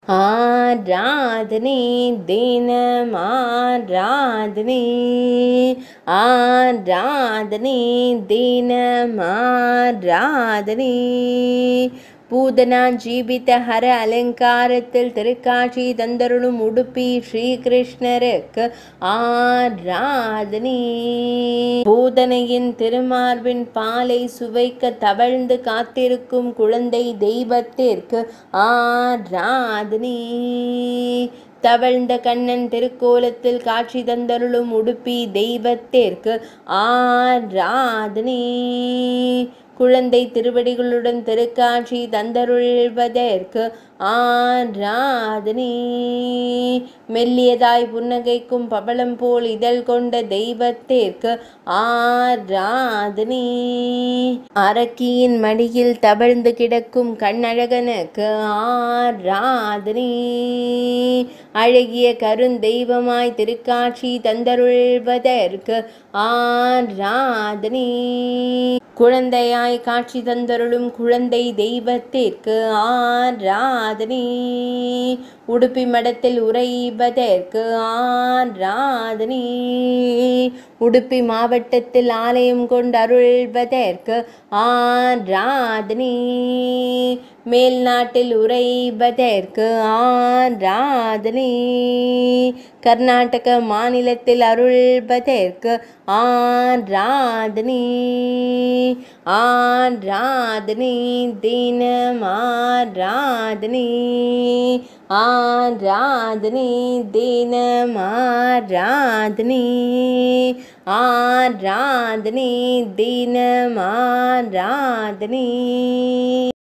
ஆராதனை தினம் ஆராதனை ஆராதனை தினம் ஆராதனை பூதனா ஜீவித ஹர அலங்காரத்தில் திருக்காட்சி தந்தருளும் உடுப்பி ஸ்ரீகிருஷ்ணருக்கு ஆராதனை பூதனையின் திருமார்பின் பாலை சுவைக்க தவழ்ந்து காத்திருக்கும் குழந்தை தெய்வத்திற்கு ஆராதனை தவழ்ந்த கண்ணன் திருக்கோலத்தில் காட்சி தந்தருளும் உடுப்பி தெய்வத்திற்கு ஆராதனை குழந்தை திருவடிகளுடன் திருக்காட்சி தந்தருள்வதற்கு ஆராதனை மெல்லியதாய் புன்னகைக்கும் பவளம் போல் இதழ் கொண்ட தெய்வத்திற்கு ஆராதனை அரக்கியின் மடியில் தவழ்ந்து கிடக்கும் கண்ணழகனுக்கு ஆராதனை அழகிய கருந்தெய்வமாய் திருக்காட்சி தந்தருள்வதற்கு ஆராதனை குழந்தையாய் காட்சி தந்தருளும் குழந்தை தெய்வத்திற்கு ஆராதனை உடுப்பி மடத்தில் உறைவதற்கு ஆராதனை உடுப்பி மாவட்டத்தில் ஆலயம் கொண்டு அருள்வதற்கு ஆராதனை மேல் நாட்டில் உறைவதற்கு ஆராதனை கர்நாடக மாநிலத்தில் அருள்வதற்கு ஆராதனை ஆராதனை தினம் ஆராதனை ஆராதனை தினம் ஆராதனை ஆராதனை தினம் ஆராதனை